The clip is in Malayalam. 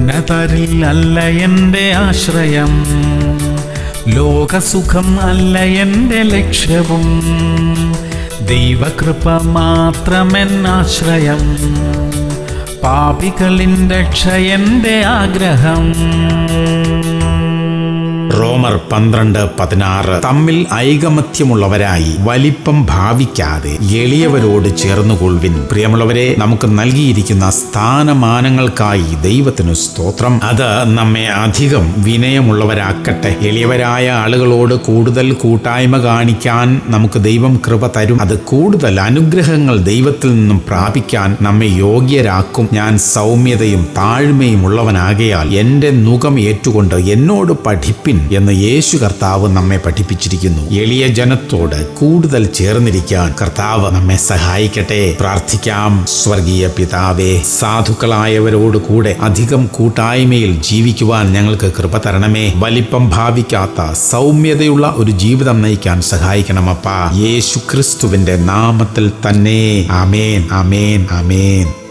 ഉന്നതരിൽ അല്ല എൻ്റെ ആശ്രയം ലോകസുഖം അല്ല എൻ്റെ ലക്ഷ്യവും ദൈവകൃപ മാത്രമെന്നാശ്രയം പാപികളിൻ രക്ഷ എൻ്റെ ആഗ്രഹം റോമർ പന്ത്രണ്ട് പതിനാറ് തമ്മിൽ ഐകമത്യമുള്ളവരായി വലിപ്പം ഭാവിക്കാതെ എളിയവരോട് ചേർന്നുകൊള്ളുവിൻ പ്രിയമുള്ളവരെ നമുക്ക് നൽകിയിരിക്കുന്ന സ്ഥാനമാനങ്ങൾക്കായി ദൈവത്തിനു സ്തോത്രം അത് നമ്മെ അധികം വിനയമുള്ളവരാക്കട്ടെ എളിയവരായ ആളുകളോട് കൂടുതൽ കൂട്ടായ്മ കാണിക്കാൻ നമുക്ക് ദൈവം കൃപ തരും അത് കൂടുതൽ അനുഗ്രഹങ്ങൾ ദൈവത്തിൽ നിന്നും പ്രാപിക്കാൻ നമ്മെ യോഗ്യരാക്കും ഞാൻ സൗമ്യതയും താഴ്മയും ഉള്ളവനാകയാൽ എൻ്റെ മുഖം ഏറ്റുകൊണ്ട് എന്നോട് പഠിപ്പിൻ എന്ന് യേശു കർത്താവ് നമ്മെ പഠിപ്പിച്ചിരിക്കുന്നു എളിയ ജനത്തോട് കൂടുതൽ ചേർന്നിരിക്കാൻ കർത്താവ് നമ്മെ സഹായിക്കട്ടെ പ്രാർത്ഥിക്കാം സ്വർഗീയ പിതാവേ സാധുക്കളായവരോട് കൂടെ അധികം കൂട്ടായ്മയിൽ ജീവിക്കുവാൻ ഞങ്ങൾക്ക് കൃപ തരണമേ വലിപ്പം ഭാവിക്കാത്ത സൗമ്യതയുള്ള ഒരു ജീവിതം നയിക്കാൻ സഹായിക്കണമപ്പ യേശു ക്രിസ്തുവിന്റെ നാമത്തിൽ തന്നെ ആമേൻ ആമേൻ ആമേൻ